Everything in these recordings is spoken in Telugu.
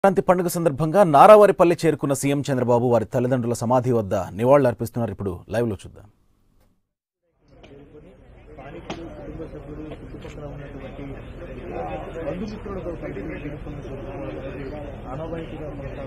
సంక్రాంతి పండుగ సందర్భంగా నారావారిపల్లె చేరుకున్న సీఎం చంద్రబాబు వారి తల్లిదండ్రుల సమాధి వద్ద నివాళులు అర్పిస్తున్నారు ఇప్పుడు లైవ్ లో చూద్దాం స్థానికులు కుటుంబ సభ్యులు చుట్టుపక్కల ఉన్నటువంటి బంధుమిత్రులతో కలిసి గడుపుతున్న సందర్భంలో ఆనవాయితీగా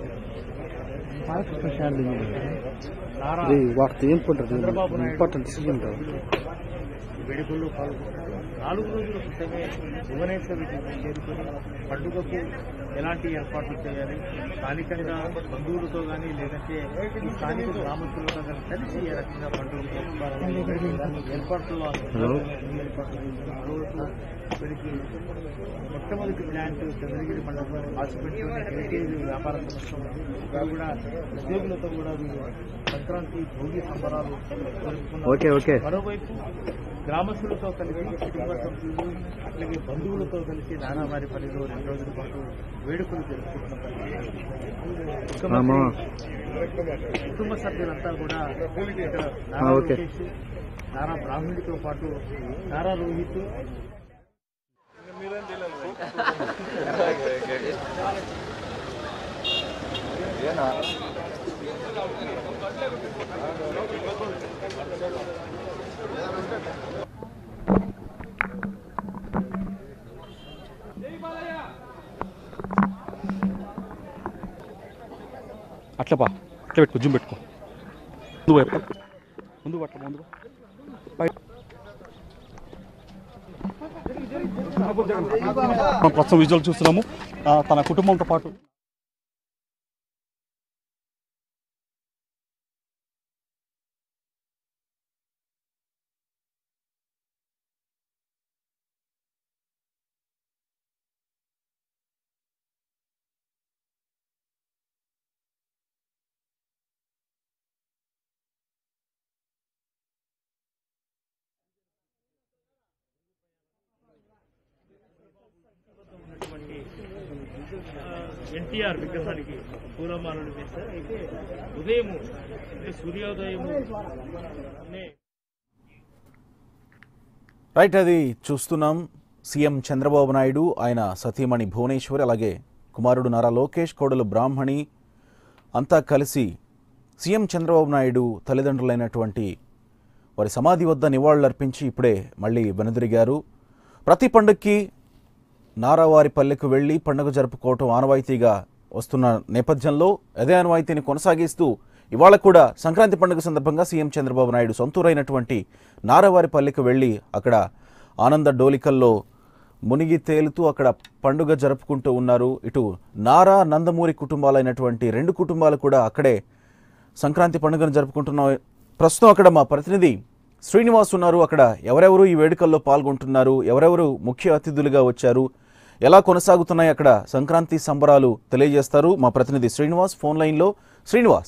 నారా ఇది వాటికి ఏం ఉంటుంది చంద్రబాబు నాయుడు ఇంపార్టెంట్ డిసిజన్ వేడుకల్లో పాల్గొంటారు నాలుగు రోజుల క్రితమే భువనేశ్వర్ చేరుకొని పండుగకు ఎలాంటి ఏర్పాట్లు చేయాలి స్థానికంగా బంధువులతో కానీ లేదంటే ఈ స్థానిక గ్రామస్తులతో కానీ కలిసి ఏ రకంగా పండుగ జరుపుకోవాలని ఏర్పాట్లలో అన్ని ఏర్పాట్లు చేస్తున్నారు. మరోవైపు ఇక్కడికి మొట్టమొదటి ప్లాంట్ చంద్రగిరి మండలం హాస్పిటల్ హెరిటేజ్ వ్యాపార సంస్థ ఇక్కడ కూడా ఉద్యోగులతో కూడా వీళ్ళు సంక్రాంతి భోగి సంబరాలు జరుపుకున్నారు. ఓకే ఓకే మరోవైపు గ్రామస్తులతో కలిసి కుటుంబ సభ్యులు అట్లాగే బంధువులతో కలిసి నానావారి పనిలో రెండు రోజుల పాటు వేడుకలు జరుపుకుంటున్న ఆమా. పరిస్థితి. కుటుంబ సభ్యులంతా కూడా ఇక్కడ ఆ, నారా ఓకే. లోకేష్ నారా బ్రాహ్మణితో పాటు నారా రోహిత్ అట్లా బా అట్లా పెట్టుకో జుమ్ పెట్టుకో ముందు వైపు ముందు అట్లా ముందు పై- మనం ప్రస్తుతం విజువల్ చూస్తున్నాము ఆ, తన కుటుంబంతో పాటు ఉన్నటువంటి ఎన్టీఆర్ విగ్రహానికి పూలమాలలు వేశారు అయితే ఉదయం అంటే సూర్యోదయం రైట్ అది చూస్తున్నాం సీఎం చంద్రబాబు నాయుడు ఆయన సతీమణి భువనేశ్వరి అలాగే కుమారుడు నారా లోకేష్ కోడలు బ్రాహ్మణి అంతా కలిసి సీఎం చంద్రబాబు నాయుడు తల్లిదండ్రులైనటువంటి వారి సమాధి వద్ద నివాళులర్పించి ఇప్పుడే మళ్ళీ వెనుదిరిగారు ప్రతి పండుగకి నారావారి పల్లెకు వెళ్లి పండుగ జరుపుకోవటం ఆనవాయితీగా వస్తున్న నేపథ్యంలో అదే ఆనవాయితీని కొనసాగిస్తూ ఇవాళ కూడా సంక్రాంతి పండుగ సందర్భంగా సీఎం చంద్రబాబు నాయుడు సొంతూరైనటువంటి నారావారి పల్లెకు వెళ్లి అక్కడ ఆనంద డోలికల్లో మునిగి తేలుతూ అక్కడ పండుగ జరుపుకుంటూ ఉన్నారు ఇటు నారా నందమూరి కుటుంబాలైనటువంటి రెండు కుటుంబాలు కూడా అక్కడే సంక్రాంతి పండుగను జరుపుకుంటున్న ప్రస్తుతం అక్కడ మా ప్రతినిధి శ్రీనివాస్ ఉన్నారు అక్కడ ఎవరెవరు ఈ వేడుకల్లో పాల్గొంటున్నారు ఎవరెవరు ముఖ్య అతిథులుగా వచ్చారు ఎలా కొనసాగుతున్నాయి అక్కడ సంక్రాంతి సంబరాలు తెలియజేస్తారు మా ప్రతినిధి శ్రీనివాస్ ఫోన్ లైన్లో శ్రీనివాస్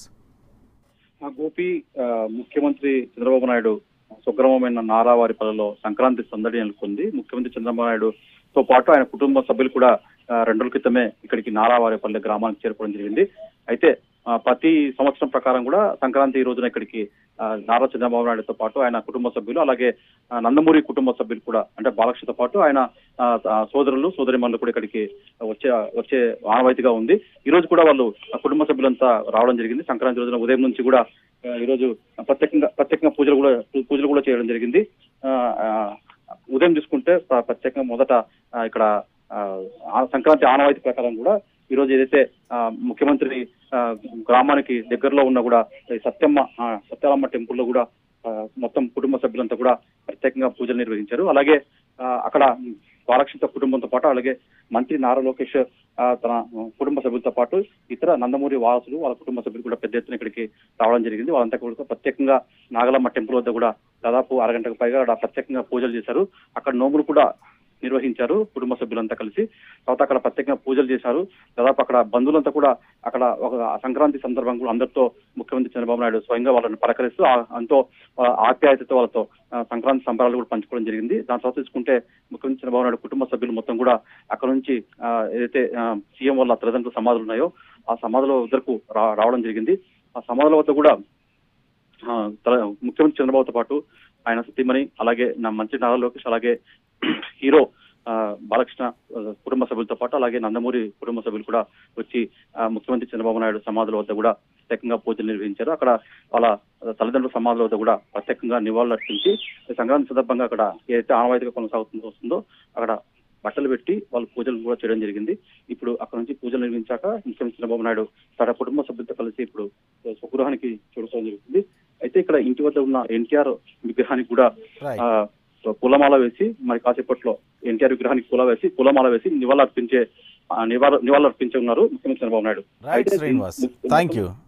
ఆ గోపి ఆ, ముఖ్యమంత్రి చంద్రబాబు నాయుడు సుగ్రామమైన నారావారిపల్లిలో సంక్రాంతి సందడి నెలకొంది ముఖ్యమంత్రి చంద్రబాబు నాయుడు తో పాటు ఆయన కుటుంబ సభ్యులు కూడా ఆ, రెండు రోజుల క్రితమే ఇక్కడికి నారావారిపల్లి గ్రామానికి చేరుకోవడం జరిగింది అయితే ఆ, ప్రతి సంవత్సరం ప్రకారం కూడా సంక్రాంతి ఈ రోజున ఇక్కడికి ఆ, నారా చంద్రబాబు నాయుడుతో పాటు ఆయన కుటుంబ సభ్యులు అలాగే ఆ, నందమూరి కుటుంబ సభ్యులు కూడా అంటే బాలకృష్ణతో పాటు ఆయన ఆ, ఆ, సోదరులు సోదరిమణులు కూడా ఇక్కడికి వచ్చే వచ్చే ఆనవాయితీగా ఉంది ఈ రోజు కూడా వాళ్ళు ఆ కుటుంబ సభ్యులంతా రావడం జరిగింది సంక్రాంతి రోజున ఉదయం నుంచి కూడా ఆ, ఈ రోజు ప్రత్యేకంగా ప్రత్యేకంగా పూజలు కూడా పూజలు కూడా చేయడం జరిగింది ఆ, ఆ, ఉదయం చూసుకుంటే ప్ర- ప్రత్యేకంగా మొదట ఆ, ఇక్కడ ఆ, ఆ సంక్రాంతి ఆనవాయితీ ప్రకారం కూడా ఈ రోజు ఏదైతే ఆ, ముఖ్యమంత్రి ఆ, గ్రామానికి దగ్గరలో ఉన్న కూడా ఈ సత్యమ్మ ఆ, సత్యాలమ్మ టెంపుల్ లో కూడా ఆ, మొత్తం కుటుంబ సభ్యులంతా కూడా ప్రత్యేకంగా పూజలు నిర్వహించారు అలాగే ఆ, అక్కడ బాలకృష్ణ కుటుంబంతో పాటు అలాగే మంత్రి నారా లోకేష్ ఆ, తన కుటుంబ సభ్యులతో పాటు ఇతర నందమూరి వారసులు వాళ్ళ కుటుంబ సభ్యులు కూడా పెద్ద ఎత్తున ఇక్కడికి రావడం జరిగింది వాళ్ళంతా కూడా ప్రత్యేకంగా నాగలమ్మ టెంపుల్ వద్ద కూడా దాదాపు అరగంటకు పైగా అక్కడ ప్రత్యేకంగా పూజలు చేశారు అక్కడ నోములు కూడా నిర్వహించారు కుటుంబ సభ్యులంతా కలిసి తర్వాత అక్కడ ప్రత్యేకంగా పూజలు చేశారు దాదాపు అక్కడ బంధువులంతా కూడా అక్కడ ఒక సంక్రాంతి సందర్భంగా కూడా అందరితో ముఖ్యమంత్రి చంద్రబాబు నాయుడు స్వయంగా వాళ్ళని పలకరిస్తూ ఆ- ఎంతో ఆ, ఆప్యాయతతో వాళ్ళతో ఆ, సంక్రాంతి సంబరాలు కూడా పంచుకోవడం జరిగింది దాని తర్వాత చూసుకుంటే ముఖ్యమంత్రి చంద్రబాబు నాయుడు కుటుంబ సభ్యులు మొత్తం కూడా అక్కడ నుంచి ఆ, ఏదైతే సీఎం వాళ్ళ తల్లిదండ్రుల సమాధులు ఉన్నాయో ఆ సమాధుల వద్దకు రా- రావడం జరిగింది ఆ సమాధుల వద్ద కూడా ఆ, తల- ముఖ్యమంత్రి చంద్రబాబుతో పాటు ఆయన సతీమణి అలాగే నా మంత్రి నారా లోకేష్ అలాగే హీరో ఆ, బాలకృష్ణ ఆ, కుటుంబ సభ్యులతో పాటు అలాగే నందమూరి కుటుంబ సభ్యులు కూడా వచ్చి ఆ, ముఖ్యమంత్రి చంద్రబాబు నాయుడు సమాధుల వద్ద కూడా ప్రత్యేకంగా పూజలు నిర్వహించారు అక్కడ వాళ్ళ తల్లిదండ్రుల సమాధుల వద్ద కూడా ప్రత్యేకంగా నివాళులు అర్పించి సంక్రాంతి సందర్భంగా అక్కడ ఏదైతే ఆనవాయితీగా కొనసాగుతుందో వస్తుందో అక్కడ బట్టలు పెట్టి వాళ్ళు పూజలు కూడా చేయడం జరిగింది ఇప్పుడు అక్కడ నుంచి పూజలు నిర్వహించాక ముఖ్యమంత్రి చంద్రబాబు నాయుడు తన కుటుంబ సభ్యులతో కలిసి ఇప్పుడు స్వగృహానికి చూడటం జరుగుతుంది అయితే ఇక్కడ ఇంటి వద్ద ఉన్న ఎన్టీఆర్ విగ్రహానికి కూడా Right. ఆ, పూలమాల వేసి మరి కాసేపట్లో ఎన్టీఆర్ విగ్రహానికి పూల వేసి పూలమాల వేసి నివాళులు అర్పించే ఆ, నివాళ నివాళులు అర్పించి ఉన్నారు ముఖ్యమంత్రి చంద్రబాబు నాయుడు రైట్ అయితే శ్రీనివాస్ ము- థ్యాంక్ యూ